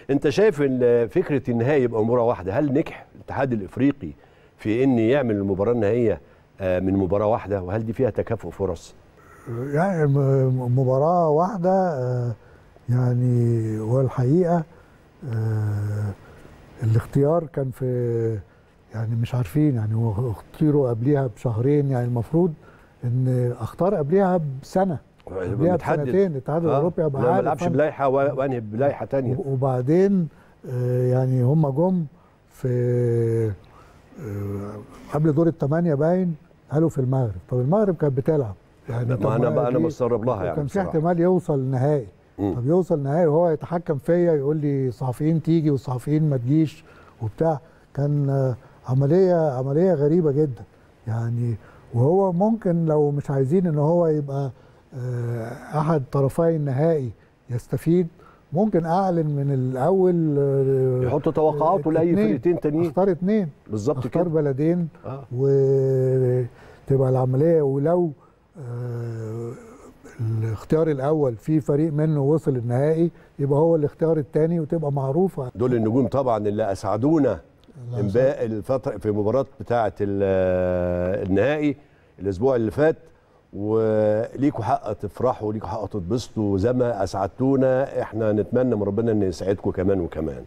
انت شايف ان فكره النهائي يبقى مباراه واحده هل نجح الاتحاد الافريقي في ان يعمل المباراه النهائيه آه، من مباراه واحده وهل دي فيها تكافؤ فرص يعني م- مباراة واحدة آه، يعني هو الحقيقة آه، الاختيار كان في يعني مش عارفين يعني هو اختيروا قبليها بشهرين يعني المفروض ان اختار قبليها بسنة قبليها متحدد. بسنتين الاتحاد آه، الاوروبي يبقى لا ما عارف العبش أنا- بلايحه و- وانهي بلايحه تانية وبعدين آه، يعني هم جم في آه، قبل دور الثمانية باين قالوا في المغرب طب المغرب كانت بتلعب يعني طب ما انا بقى انا دي- مستغرب لها يعني كان في بصراحة. احتمال يوصل نهائي مم. طب يوصل نهائي وهو يتحكم فيا يقول لي الصحفيين تيجي والصحفيين ما تجيش وبتاع كان آه، عمليه عمليه غريبه جدا يعني وهو ممكن لو مش عايزين ان هو يبقى آه، احد طرفي النهائي يستفيد ممكن اعلن من الاول آه، يحط توقعاته لاي اتنين. فرقتين تانيين اختار اتنين بالظبط اختار كده بلدين آه. وتبقى العمليه ولو آه، الاختيار الاول في فريق منه وصل النهائي يبقى هو الاختيار الثاني وتبقى معروفه دول النجوم طبعا اللي اسعدونا امبارح الفتره في مباراه بتاعه ال- النهائي الاسبوع اللي فات وليكوا حق تفرحوا وليكوا حق تتبسطوا زي ما اسعدتونا احنا نتمنى من ربنا ان يسعدكم كمان وكمان